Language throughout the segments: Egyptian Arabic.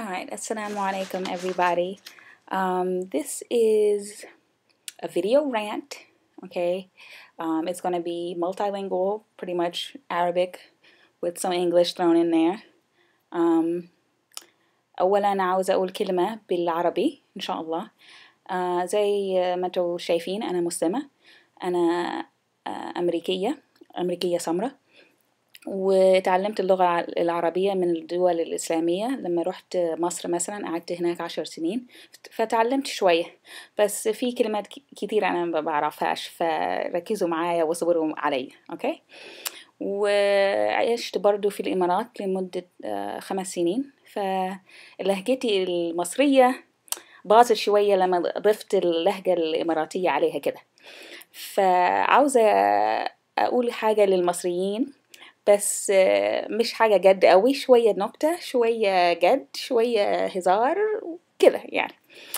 Alright, Assalamu alaikum everybody. Um, this is a video rant, okay? Um, it's gonna be multilingual, pretty much Arabic with some English thrown in there. Um, أولا عاوزة أقول كلمة بالعربي إن شاء الله آه زي ما انتوا شايفين أنا مسلمة أنا آه أمريكية أمريكية سمرة وتعلمت اللغة العربية من الدول الإسلامية لما رحت مصر مثلا قعدت هناك عشر سنين فتعلمت شوية بس في كلمات كتير أنا ما بعرفهاش فركزوا معايا واصبروا علي أوكي وعشت برضو في الإمارات لمدة خمس سنين فلهجتي المصرية باظت شوية لما ضفت اللهجة الإماراتية عليها كده فعاوزة أقول حاجة للمصريين بس مش حاجة جد قوي شوية نكتة شوية جد شوية هزار كده يعني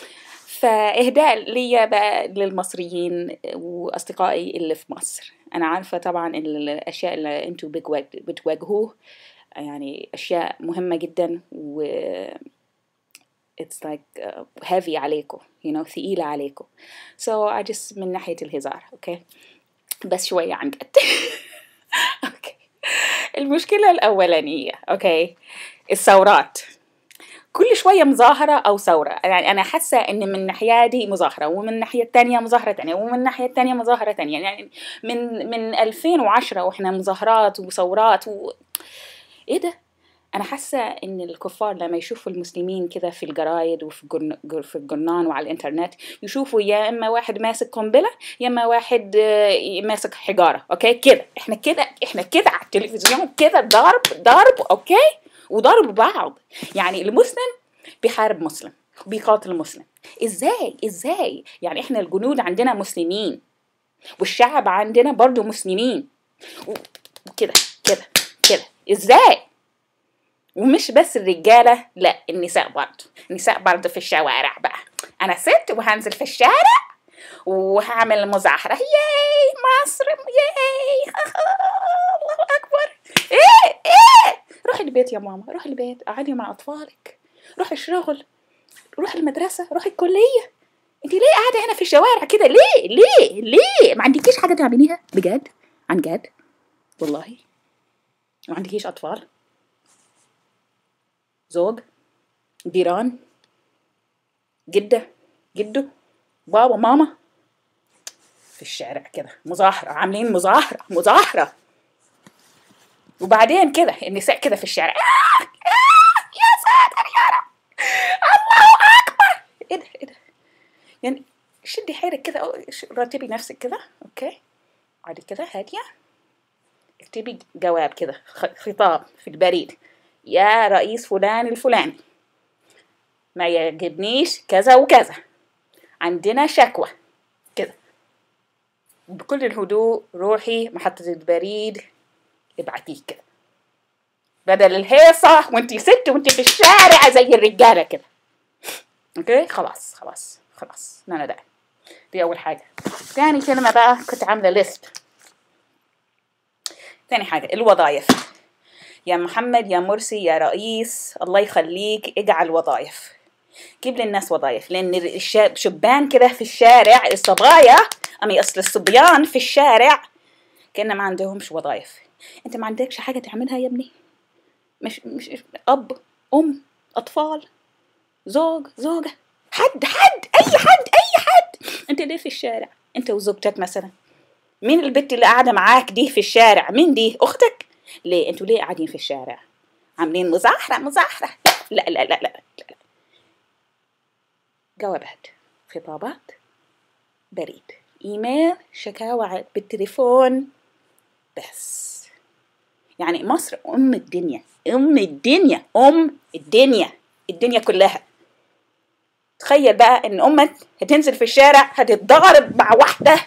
فإهداء ليا بقى للمصريين وأصدقائي اللي في مصر أنا عارفة طبعا الأشياء اللي أنتوا بتواجهوه يعني أشياء مهمة جدا و it's like uh, heavy عليكم you know ثقيلة عليكم so I just من ناحية الهزار أوكي okay? بس شوية عن جد أوكي المشكلة الأولانية أوكي الثورات كل شوية مظاهرة أو ثورة يعني أنا حاسة إن من الناحية دي مظاهرة ومن الناحية التانية مظاهرة تانية ومن الناحية التانية مظاهرة تانية يعني من من 2010 وإحنا مظاهرات وثورات و... إيه ده؟ أنا حاسة إن الكفار لما يشوفوا المسلمين كده في الجرايد وفي جرن... في الجرنان وعلى الإنترنت يشوفوا يا إما واحد ماسك قنبلة يا إما واحد ماسك حجارة أوكي كده إحنا كده إحنا كده على التلفزيون كده ضرب ضرب أوكي وضرب بعض يعني المسلم بيحارب مسلم بيقاتل مسلم ازاي ازاي يعني احنا الجنود عندنا مسلمين والشعب عندنا برضو مسلمين وكده كده كده ازاي ومش بس الرجاله لا النساء برضه النساء برضه في الشوارع بقى انا ست وهنزل في الشارع وهعمل مظاهره ياي مصر ياي الله اكبر ايه ايه روحي البيت يا ماما روحي البيت قعدي مع اطفالك روحي الشغل روحي المدرسه روحي الكليه انت ليه قاعده هنا في الشوارع كده ليه ليه ليه ما عندكيش حاجه تعمليها بجد عن جد والله ما عندكيش اطفال زوج جيران جدة جدو بابا ماما في الشارع كده مظاهرة عاملين مظاهرة مظاهرة وبعدين كده النساء كده في الشارع آه آه يا ساتر يا رب الله أكبر إيه ده إيه ده يعني شدي حيلك كده رتبي نفسك كده أوكي عادي كده هادية اكتبي جواب كده خطاب في البريد يا رئيس فلان الفلاني ما يعجبنيش كذا وكذا عندنا شكوى كده بكل الهدوء روحي محطة البريد ابعتيه كده بدل الهيصة وانتي ست وانتي في الشارع زي الرجالة كده اوكي خلاص خلاص خلاص لا ده دي أول حاجة تاني كلمة بقى كنت عاملة ليست تاني حاجة الوظائف يا محمد يا مرسي يا رئيس الله يخليك اجعل وظائف جيب للناس وظائف لان الشاب شبان كده في الشارع الصبايا امي اصل الصبيان في الشارع كأن ما عندهمش وظائف انت ما عندكش حاجه تعملها يا ابني مش مش اب ام اطفال زوج زوجه حد حد اي حد اي حد انت ليه في الشارع انت وزوجتك مثلا مين البنت اللي قاعده معاك دي في الشارع مين دي اختك ليه انتوا ليه قاعدين في الشارع عاملين مظاهرة مظاهرة لا لا لا لا لا, لا. جوابات خطابات بريد ايميل شكاوى بالتليفون بس يعني مصر ام الدنيا ام الدنيا ام الدنيا الدنيا كلها تخيل بقى ان امك هتنزل في الشارع هتتضارب مع واحده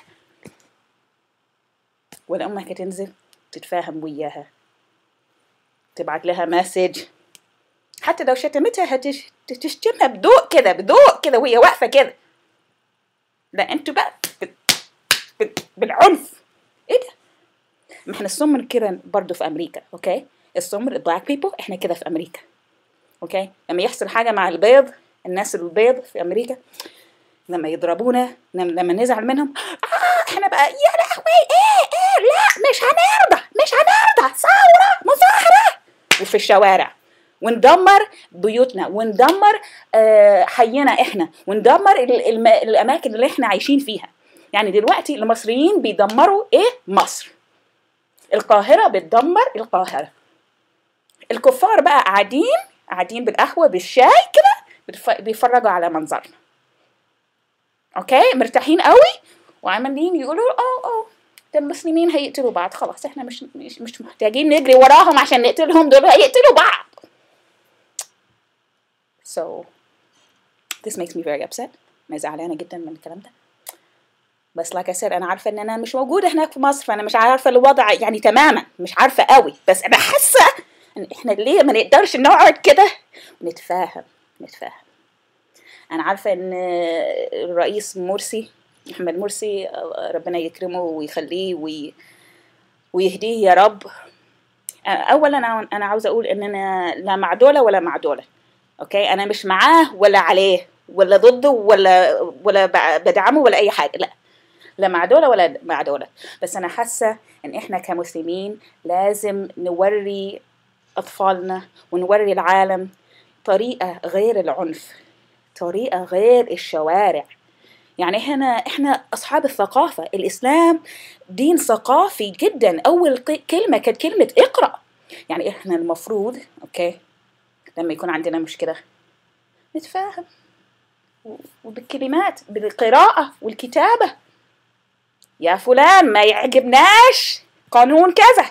ولا امك هتنزل تتفاهم وياها تبعت لها مسج حتى لو شتمتها هتشتمها بذوق كده بذوق كده وهي واقفه كده لا انتوا بقى بالعنف ايه ده ما احنا السمر كده برضه في امريكا اوكي السمر البلاك بيبل احنا كده في امريكا اوكي لما يحصل حاجه مع البيض الناس البيض في امريكا لما يضربونا لما نزعل منهم آه احنا بقى يا لهوي ايه ايه لا مش هنرضى مش هنرضى ثوره مظاهره وفي الشوارع وندمر بيوتنا وندمر آه حينا احنا وندمر الاماكن اللي احنا عايشين فيها يعني دلوقتي المصريين بيدمروا ايه مصر القاهره بتدمر القاهره الكفار بقى قاعدين قاعدين بالقهوه بالشاي كده بيتفرجوا على منظرنا اوكي مرتاحين قوي وعمالين يقولوا اه اه ده المسلمين هيقتلوا بعض خلاص احنا مش مش, مش محتاجين نجري وراهم عشان نقتلهم دول هيقتلوا بعض so this makes me very upset انا زعلانه جدا من الكلام ده بس like I said انا عارفه ان انا مش موجوده هناك في مصر فانا مش عارفه الوضع يعني تماما مش عارفه قوي بس انا حاسه ان احنا ليه ما نقدرش نقعد كده ونتفاهم نتفاهم انا عارفه ان الرئيس مرسي محمد مرسي ربنا يكرمه ويخليه وي ويهديه يا رب اولا انا انا عاوزه اقول ان انا لا مع دوله ولا مع دوله اوكي انا مش معاه ولا عليه ولا ضده ولا ولا بدعمه ولا اي حاجه لا لا مع دولة ولا مع دولة بس أنا حاسة إن إحنا كمسلمين لازم نوري أطفالنا ونوري العالم طريقة غير العنف طريقة غير الشوارع يعني احنا احنا اصحاب الثقافه الاسلام دين ثقافي جدا اول كلمه كانت كلمه اقرا يعني احنا المفروض اوكي لما يكون عندنا مشكله نتفاهم وبالكلمات بالقراءه والكتابه يا فلان ما يعجبناش قانون كذا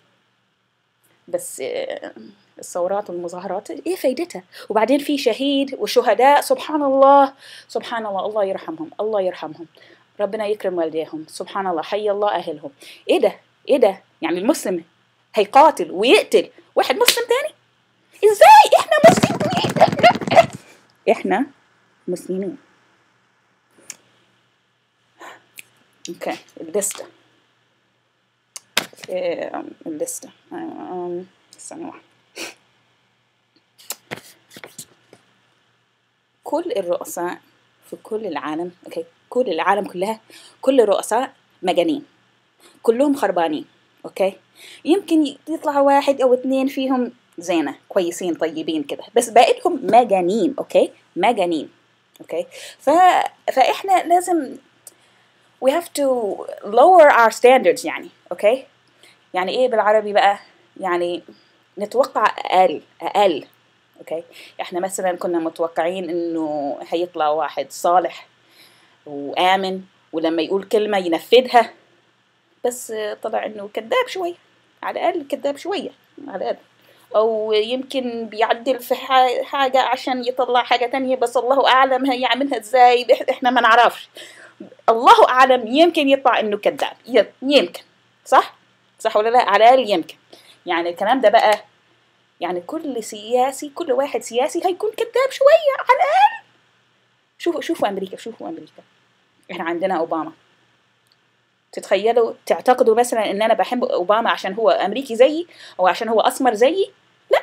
بس الثورات والمظاهرات ايه فايدتها وبعدين في شهيد وشهداء سبحان الله سبحان الله الله يرحمهم الله يرحمهم ربنا يكرم والديهم سبحان الله حي الله اهلهم ايه ده ايه ده يعني المسلم هيقاتل ويقتل واحد مسلم تاني ازاي احنا مسلمين احنا مسلمين اوكي الليسته الليسته استنى واحد كل الرؤساء في كل العالم اوكي كل العالم كلها كل الرؤساء مجانين كلهم خربانين اوكي يمكن يطلع واحد او اثنين فيهم زينة كويسين طيبين كده بس بقيتهم مجانين اوكي مجانين اوكي ف... فاحنا لازم we have to lower our standards يعني اوكي يعني ايه بالعربي بقى يعني نتوقع اقل اقل اوكي احنا مثلا كنا متوقعين انه هيطلع واحد صالح وامن ولما يقول كلمه ينفذها بس طلع انه كذاب شويه على الاقل كذاب شويه على الاقل او يمكن بيعدل في حاجه عشان يطلع حاجه تانية بس الله اعلم هيعملها ازاي احنا ما نعرفش الله اعلم يمكن يطلع انه كذاب يمكن صح صح ولا لا على الاقل يمكن يعني الكلام ده بقى يعني كل سياسي كل واحد سياسي هيكون كذاب شوية على الأقل شوفوا شوفوا أمريكا شوفوا أمريكا إحنا عندنا أوباما تتخيلوا تعتقدوا مثلا إن أنا بحب أوباما عشان هو أمريكي زيي أو عشان هو أسمر زيي لا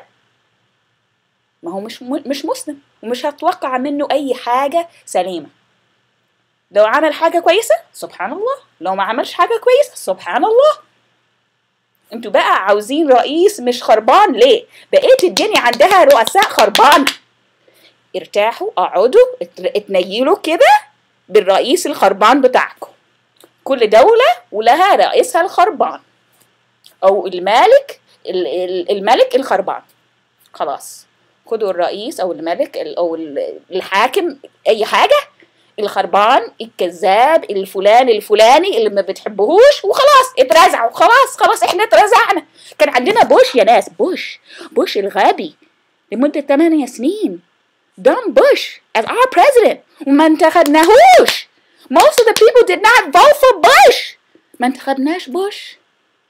ما هو مش مش مسلم ومش هتوقع منه أي حاجة سليمة لو عمل حاجة كويسة سبحان الله لو ما عملش حاجة كويسة سبحان الله انتوا بقى عاوزين رئيس مش خربان ليه بقيت الدنيا عندها رؤساء خربان ارتاحوا اقعدوا اتنيلوا كده بالرئيس الخربان بتاعكم كل دولة ولها رئيسها الخربان او المالك الملك الخربان خلاص خدوا الرئيس او الملك او الحاكم اي حاجة الخربان الكذاب الفلان الفلاني اللي ما بتحبهوش وخلاص اترزعوا خلاص خلاص احنا اترزعنا كان عندنا بوش يا ناس بوش بوش الغبي لمدة 8 سنين دون بوش as our president وما انتخبناهوش most of the people did not vote for Bush ما انتخبناش بوش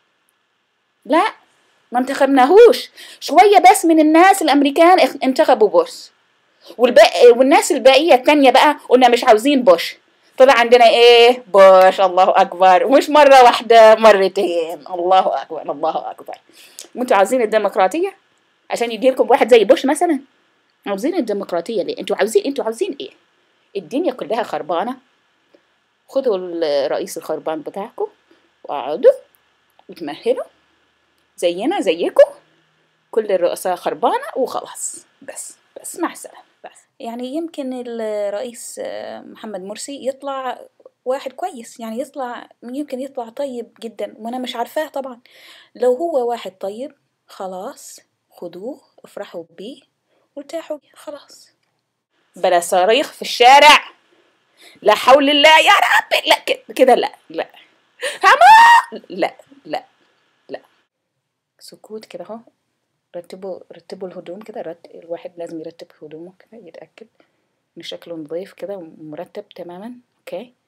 لا ما انتخبناهوش شوية بس من الناس الأمريكان انتخبوا بوش والباقي والناس الباقيه التانية بقى قلنا مش عاوزين بوش طلع عندنا ايه بوش الله اكبر ومش مره واحده مرتين الله اكبر الله اكبر وانتوا عاوزين الديمقراطيه عشان يجي لكم واحد زي بوش مثلا عاوزين الديمقراطية ليه انتوا عاوزين انتوا عاوزين ايه الدنيا كلها خربانة خدوا الرئيس الخربان بتاعكم واقعدوا وتمهلوا زينا زيكم كل الرؤساء خربانة وخلاص بس بس مع السلامة بس يعني يمكن الرئيس محمد مرسي يطلع واحد كويس يعني يطلع يمكن يطلع طيب جدا وانا مش عارفاه طبعا لو هو واحد طيب خلاص خدوه افرحوا بيه وارتاحوا بيه خلاص بلا صريخ في الشارع لا حول الله يا رب لا كده لا لا هما لا لا لا سكوت كده اهو رتبوا رتبوا الهدوم كده رت... الواحد لازم يرتب هدومه كده يتأكد ان شكله نظيف كده ومرتب تماما اوكي